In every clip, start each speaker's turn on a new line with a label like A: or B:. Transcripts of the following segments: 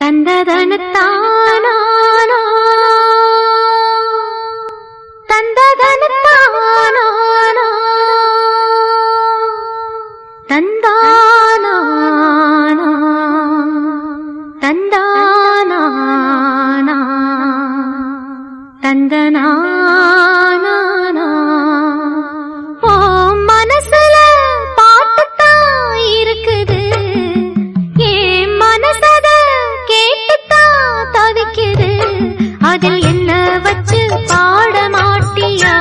A: தந்ததனத்தானா தந்ததனத்தானா தந்தானா தந்தானா தந்தனா ஓ மனசுல பாட்டுத்தான் இருக்குது ஏன் மனசத கேட்டுத்தான் தவிக்குது அதில் என்ன வச்சு பாட மாட்டியா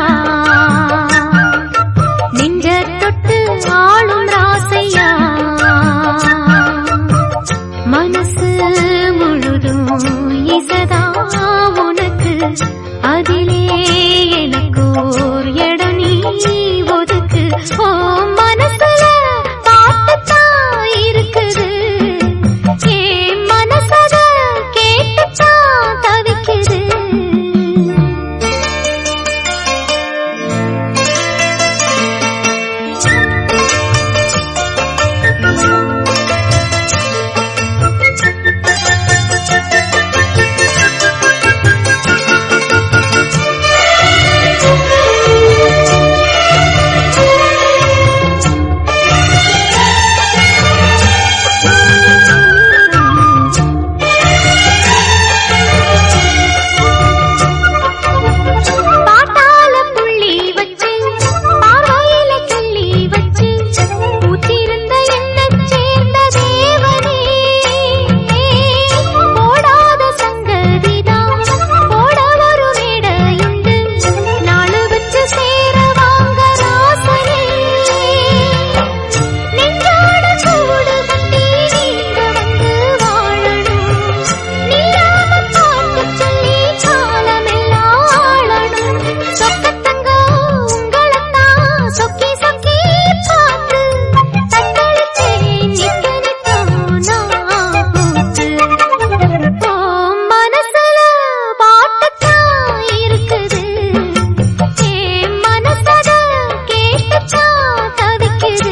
A: நெஞ்ச தொட்டு ஆளும் ராசையா மனசு முழுதும் இசதா உனக்கு அதிலே எனக்கு ஓர் இடம் நீ ஒதுக்கு ஓ மனசுல பாட்டுத்தான் இருக்குது ஏன் மனசத கேட்டுத்தான் தவிக்குது பாட்டால புள்ளி வச்சு பார்வையில கிள்ளி வச்சு பூத்திருந்த என்னைச் சேர்ந்த தேவனே போடாத சங்கதிதான் போட ஒரு மேடையுண்டு நாளு வச்சு சேர வாங்க ராசனே நெஞ்சோட கூடு கட்டி நீங்க வந்து வாழணும் நீயாம பாட்டு சொல்லி காலமெல்லாம் ஆளணும் சொக்கத்தங்க உங்களத்தான் சொக்கி சொக்கி பார்த்து தத்தளிச்சே நிக்க நிக்க நான் பூத்து ஓ மனசுல பாட்டுத்தான் இருக்குது ஏன் மனசத கேட்டுத்தான் தவிக்குது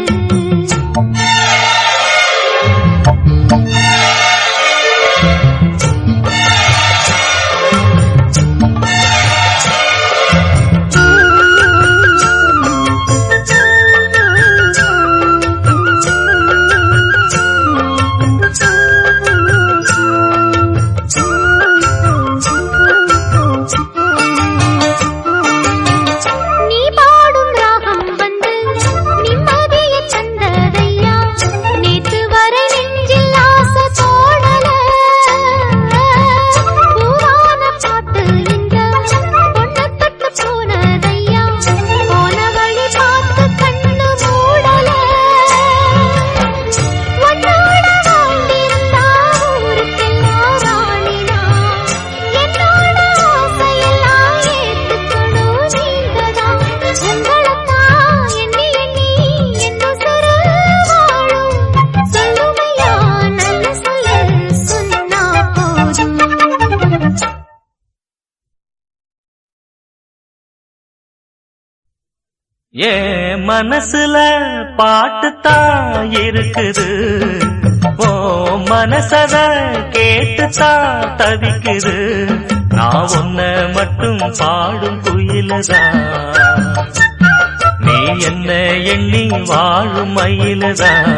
A: நீ பாடும் ராகம் வந்து நிம்மதிய தந்ததையா நேத்து வரை நெஞ்சில் ஆசை தோணல பூவான பாட்டு இந்த பொண்ணு தொட்டு போனதையா போன வழி பார்த்து கண்ணு மூடல உன்னோட வாழ்ந்திருந்தா ஊருக்கெல்லாம் ராணினா என்னோட ஆசையெல்லாம் ஏத்துக்கணும் நீங்கதான் உங்களைத்தான் எண்ணி எண்ணி என்ன சுரு வாழும் சொல்லுமையா நல்ல சொல்ல சொன்னா போதும்
B: ஏ மனசுல பாட்டுத்தான் இருக்குது ஓ மனசத கேட்டுத்தான் தவிக்குது நான் உன்ன மட்டும் பாடும் குயிலதான் நீ என்ன எண்ணி வாழும் மயிலதான்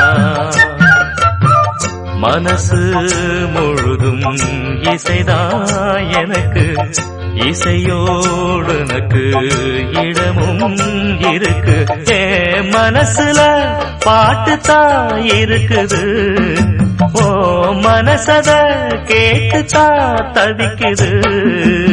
B: மனசு முழுதும் இசைதான் எனக்கு இசையோடு எனக்கு இடமும் இருக்கு ஏ மனசுல பாட்டுத்தான் இருக்குது ஓ மனசத கேட்டுத்தான் தவிக்குது